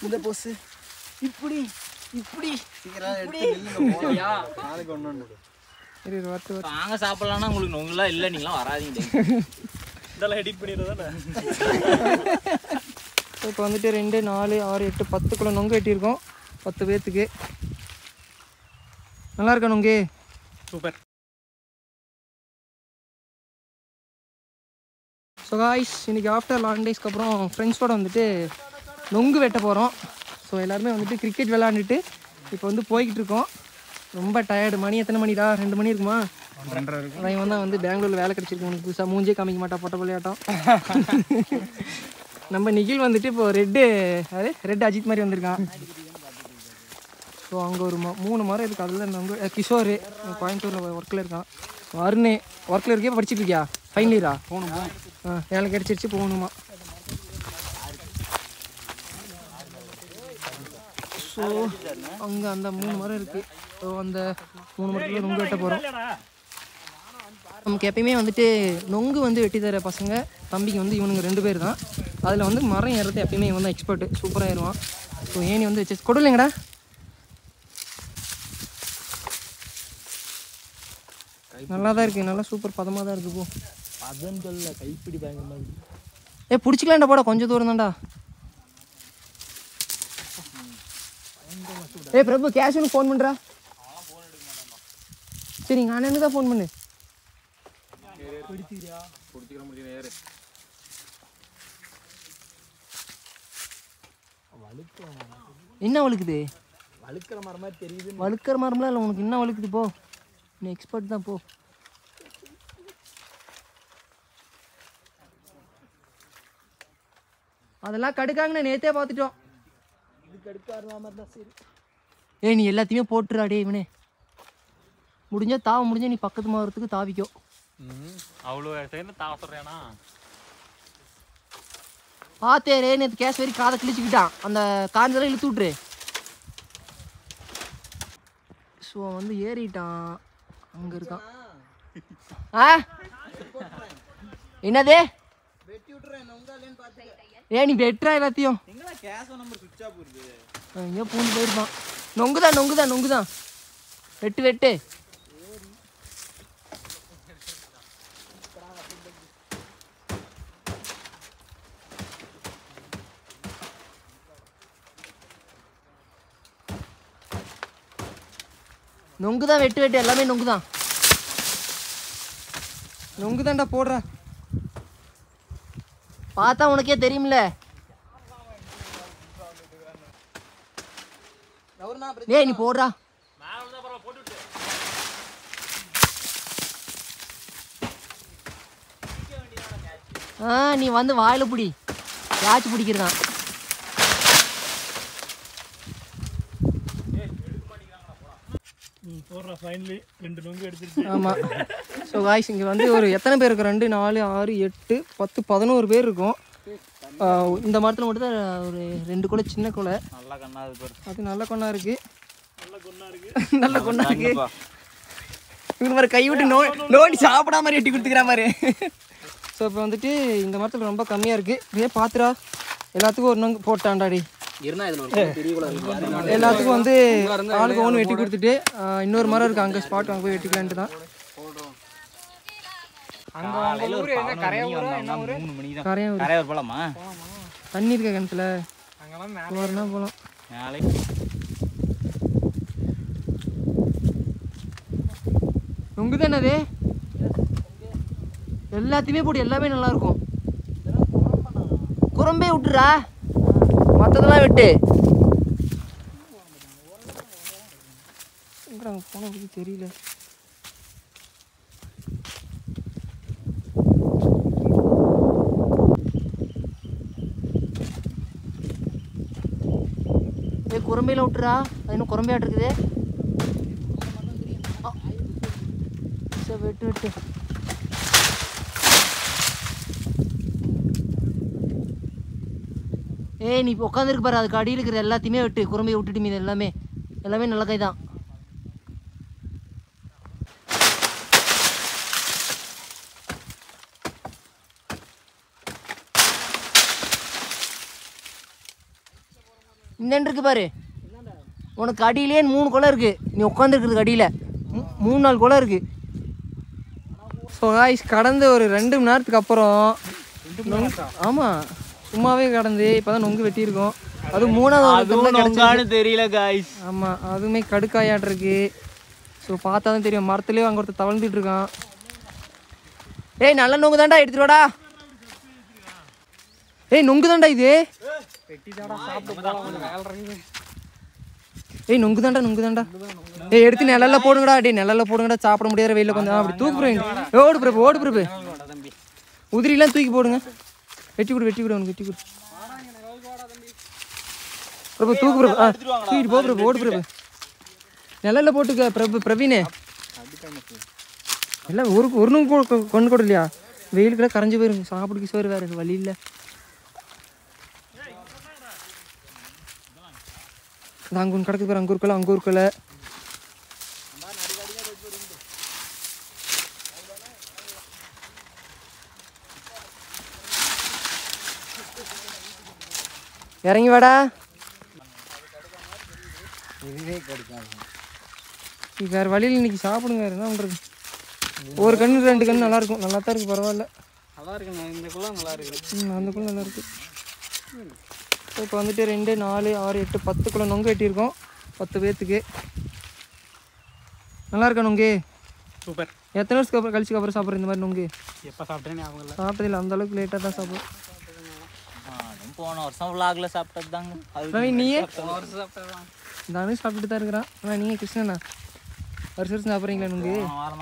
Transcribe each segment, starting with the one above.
இந்த போஸ் இப்படி இப்படி சீக்கிரம் எடுத்து நில்லுங்க போலாம். யா நாளைக்கு ஒண்ணு ஒண்ணு இரு, இரு, வரட்டு வரட்டு. நாங்க சாப்பிடலாம்னா உங்களுக்கு நொங்குலாம் இல்லை நீங்களாம் வராதீங்க இதெல்லாம் எடிட் பண்ணிடுறதானே இப்போ வந்துட்டு ரெண்டு நாலு ஆறு எட்டு பத்து குள்ள நொங்கு வெட்டியிருக்கோம் பத்து பேர்த்துக்கு நல்லா இருக்கா நொங்கு சூப்பர் ஸோ காய்ஸ் இன்னைக்கு ஆஃப்டர் லாங் டேஸ்க்கு அப்புறம் ஃப்ரெண்ட்ஸோட வந்துட்டு நொங்கு வெட்ட போகிறோம் ஸோ எல்லாருமே வந்துட்டு கிரிக்கெட் விளாண்டுட்டு இப்போ வந்து போய்கிட்டு இருக்கோம் ரொம்ப டயர்டு மணி எத்தனை மணிடா ரெண்டு மணி இருக்குமா அவன் இவன் தான் வந்து பெங்களூரில் வேலை கிடச்சிருக்கு உனக்கு புதுசாக மூஞ்சே காமிக்க மாட்டா பொட்ட விளையாட்டம் நம்ம நிகில் வந்துட்டு இப்போ ரெட்டு அது ரெட் அஜித் மாதிரி வந்திருக்கான் ஸோ அங்கே ஒரு ம- மூணு மரம் இருக்குது அதில் நொங்கு அஹ் கிஷோர் கோயம்புத்தூரில் ஒர்க்கில் இருக்கான் வருண் ஒர்க்கில் இருக்கே படிச்சிட்டு இருக்கியா ஃபைனல் இயரா போகணும் ஆ வேலை கிடச்சிருச்சு போகணுமா ஸோ அங்கே அந்த மூணு மரம் இருக்குது ஸோ அந்த மூணு மரத்தில் நொங்கு வெட்ட போகிறோம் நமக்கு எப்பயுமே வந்துட்டு நொங்கு வந்து வெட்டி தர பசங்க தம்பிக்கு வந்து இவனுங்க ரெண்டு பேர் தான் அதில் வந்து மரம் ஏறது எப்பயுமே இவன் தான் எக்ஸ்பர்ட்டு சூப்பராக ஏறுவான் ஸோ ஏணி வந்து வச்சு கொடுலைங்கடா நல்லா தான் இருக்குது நல்லா சூப்பர் பதமாக தான் இருக்குது போ அதுன்னு சொல்ல கைப்பிடி பயங்கரமா இருக்கு ஏ பிடிச்சிக்கலாம்டா போடா கொஞ்சம் தூரம் தான்டா ஏ பிரபு கேஷுன்னு ஃபோன் பண்ணுறா சரி எங்கள் அண்ணனுக்கு தான் ஃபோன் பண்ணு பிடிச்சிக்கிற முடியும் ஏறு என்ன வழுக்குது வழுக்கிற மரம் மாதிரி தெரியுது வழுக்கிற மரம்லாம் இல்லை உனக்கு என்ன வழுக்குது போ நீ எக்ஸ்பர்ட் தான் போ அதெல்லாம் கடுக்காங்கன்னு நேத்தே பார்த்துட்டோம் ஏய் நீ எல்லாத்தையுமே போட்டுறாடே இவனே முடிஞ்சா தாவ முடிஞ்சா நீ பக்கத்து மாவட்டத்துக்கு தாவிக்கோ அவ்வளோ செகண்ட் தாவ சொல்றேனா பார்த்தேரே நேற்று கேஸ் வரி காதை கிழிச்சுக்கிட்டான் அந்த காஞ்செல்லாம் இழுத்து விட்ரு ஸோ வந்து ஏறிட்டான் அங்கே இருக்கான் ஆ என்னது ஏ நீ வெட்டுறா எல்லாத்தையும் எங்கடா கேஷ் நம்பர் சுவிட்ச் ஆஃப் வருது எங்கேயோ பூந்து போயிருப்பான் நொங்குதான் நொங்குதான் நொங்குதான் வெட்டு வெட்டு நொங்கு தான் வெட்டு வெட்டு எல்லாமே நொங்கு தான் நொங்கு தான்டா போடுற பார்த்தா உனக்கே தெரியும்ல ஏய் நீ போடுறா ஆ நீ வந்து வாயில பிடி யாச்சு பிடிக்கிறதான் போடுறா ஃபைனலி ரெண்டு நொங்கு எடுத்துருச்சு ஆமாம் ஸோ காய்ஸ் இங்கே வந்து ஒரு எத்தனை பேர் இருக்கும் ரெண்டு நாலு ஆறு எட்டு பத்து பதினோரு பேர் இருக்கும் ஆ, இந்த மரத்தில் மட்டும் தான் ஒரு ரெண்டு குலை சின்ன குலை நல்லா கண்ணாது பாரு அது நல்ல கொண்டா இருக்கு நல்ல கொண்டா இருக்கு இவங்க மாதிரி கை விட்டு நோ நோண்டி சாப்பிடாம மாதிரி எட்டி கொடுத்துக்கிறா மாதிரி ஸோ இப்போ வந்துட்டு இந்த மரத்தில் ரொம்ப கம்மியாக இருக்குது இதே பாத்துரா எல்லாத்துக்கும் ஒரு நொங்கு போட்டான்டாடி இருந்தா இதுல ஒரு பெரிய கூட இருக்கு எல்லாத்துக்கும் வந்து ஆளுக்கு ஒன்று வெட்டி கொடுத்துட்டு ஆ, இன்னொரு மரம் இருக்குது அங்கே ஸ்பாட் அங்கே போய் வெட்டிக்கலான்ட்டு தான் காலையில ஒரு பதினோரு மணிக்கு வந்தோம்னா மூணு மணிக்கு தான் கரையம் கரையார் போலாமா தண்ணி இருக்க கிணத்துல போகிறனா போகலாம் நாளைக்கு நொங்கு தானே அது எல்லாத்தையுமே போட்டு எல்லாமே நல்லா இருக்கும் குரம்பே விட்டுறா மற்றதெல்லாம் விட்டு எங்கடா அங்க போன பத்தி தெரியல ஏ குரம்பையில விட்டுறா அது இன்னும் குரம்பையாட்டு இருக்குது சரி வெட்டு வெட்டு ஏய் நீ இப்போ உட்காந்துருக்கு பாரு அதுக்கு அடியில் இருக்கிற எல்லாத்தையுமே வெட்டு குரம்பையை விட்டுட்டு மீது எல்லாமே எல்லாமே நல்ல கை தான் இந்த இருக்கு பாரு உனக்கு அடியிலே மூணு குளம் இருக்கு நீ உட்காந்துருக்குறதுக்கு அடியில் மூணு நாலு குளம் இருக்கு ஸோ காய்ஸ் கடந்த ஒரு ரெண்டு மணி நேரத்துக்கு அப்புறம் ஆமாம் சும்மாவே கடந்து இப்போ தான் நொங்கு வெட்டியிருக்கோம் அது மூணாவது ஒரு இடத்துல கிடைச்சது. தெரியல காய்ஸ் ஆமாம் அதுவுமே கடுக்காயாட்டு இருக்கு ஸோ பார்த்தா தான் தெரியும் மரத்துலேயே அங்கே ஒருத்தர் தவழ்ந்துட்டு இருக்கான் ஏய் நல்ல நொங்கு தான்டா எடுத்துட்டு வாடா ஏய் நொங்கு தான்டா இது ஏய் நொங்கு தான்டா நொங்கு தான்டா ஏய் எடுத்து நிழல்ல போடுங்கடா டேய் நிழல்ல போடுங்கடா சாப்பிட முடியாத வெயில கொஞ்சம் அப்படி தூக்கு பிரபு ஓடு பிரபு ஓடு பிரபு உதிரிலாம் தூக்கி போடுங்க வெட்டி கொடு வெட்டி கொடு அவனுக்கு வெட்டி கொடு பிரபு தூக்கு பிரபு ஆ தூக்கிட்டு போ பிரபு ஓடு பிரபு நிழல்ல போட்டுக்க பிரபு பிரவீனே எல்லாம் ஒரு ஒரு நுங்கு கொ- கொ- கொண்டு கூட இல்லையா வெயிலுக்குள்ள கரைஞ்சு போயிருங்க சாப்பிடுக்கு சோறு வேற வழி இல்லை அங்கே ஒன்று கிடக்கு பாரு அங்கே இருக்கல அங்கே இருக்கல இறங்கி வாடா இது வேற வழியில் இன்னைக்கு சாப்பிடுங்க வேற என்ன பண்றது ஒரு கண்ணு ரெண்டு கண்ணு நல்லா இருக்கும் நல்லா தான் இருக்கு பரவாயில்ல நல்லா இருக்குண்ணா இந்த குளம் நல்லா இருக்கு ம், அந்த குள்ள நல்லா இருக்கு இப்போ வந்துட்டு ரெண்டு நாலு ஆறு எட்டு பத்து குள்ள நொங்கு வெட்டியிருக்கோம் பத்து பேர்த்துக்கு நல்லா இருக்கா நொங்கு சூப்பர் எத்தனை வருஷத்துக்கு அப்புறம் கழிச்சுக்கு அப்புறம் சாப்பிட்ற இந்த மாதிரி நொங்கு எப்போ சாப்பிட்டேன்னு ஞாபகம் இல்லை சாப்பிட்டதில்ல அந்த அளவுக்கு லேட்டாக தான் சாப்பிடும் போன வருஷம் vlogல சாப்பிட்டது தாங்க நவீன் நீயே போன வருஷம் சாப்பிட்டதான் நானும் சாப்பிட்டுட்டு தான் இருக்கிறான் ஆனால் நீங்கள் கிருஷ்ணனா வருஷம் வருஷம் சாப்பிட்றீங்களா நொங்கு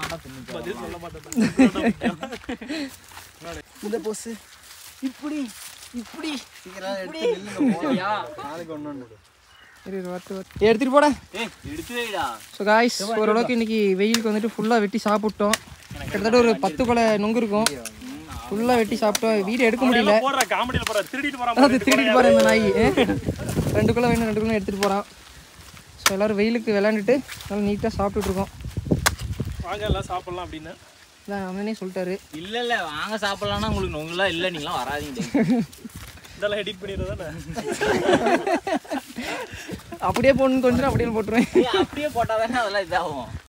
இந்த போஸ் இப்படி இப்படி சீக்கிரம் எடுத்து நில்லுங்க போலாம். நாளைக்கு ஒண்ணு ஒண்ணு இரு, இரு, வரட்டு வரட்டு எடுத்துட்டு போடா ஏய் எடுத்து வைடா ஸோ காய்ஸ் ஓரளவுக்கு இன்னைக்கு வெயிலுக்கு வந்துட்டு ஃபுல்லாக வெட்டி சாப்பிட்டோம் கிட்டத்தட்ட ஒரு பத்து கொலை நொங்கு இருக்கும் ஃபுல்லாக வெட்டி சாப்பிட்டோம் வீடியோ எடுக்க முடியல போடுற காமெடியில் போடுற திருடிட்டு போறான் அது திருடிட்டு போகிறேன் இந்த நாய் ரெண்டு கிலோ வேணும் ரெண்டு கிலோ எடுத்துகிட்டு போகிறான் ஸோ எல்லோரும் வெயிலுக்கு விளாண்டுட்டு நல்லா நீட்டாக சாப்பிட்டுட்டு இருக்கோம் வாங்க எல்லாம் சாப்பிடலாம் அப்படின்னு இதான் அவனே சொல்லிட்டாரு இல்ல இல்ல வாங்க சாப்பிடலாம்னா உங்களுக்கு நொங்குலாம் இல்ல நீங்களாம் வராதீங்க இதெல்லாம் எடிட் பண்ணிடுறதானே அப்படியே போடணும்னு கொஞ்சம் அப்படியே போட்டுருவேன் அப்படியே போட்டாதானே அதெல்லாம் இதாகும்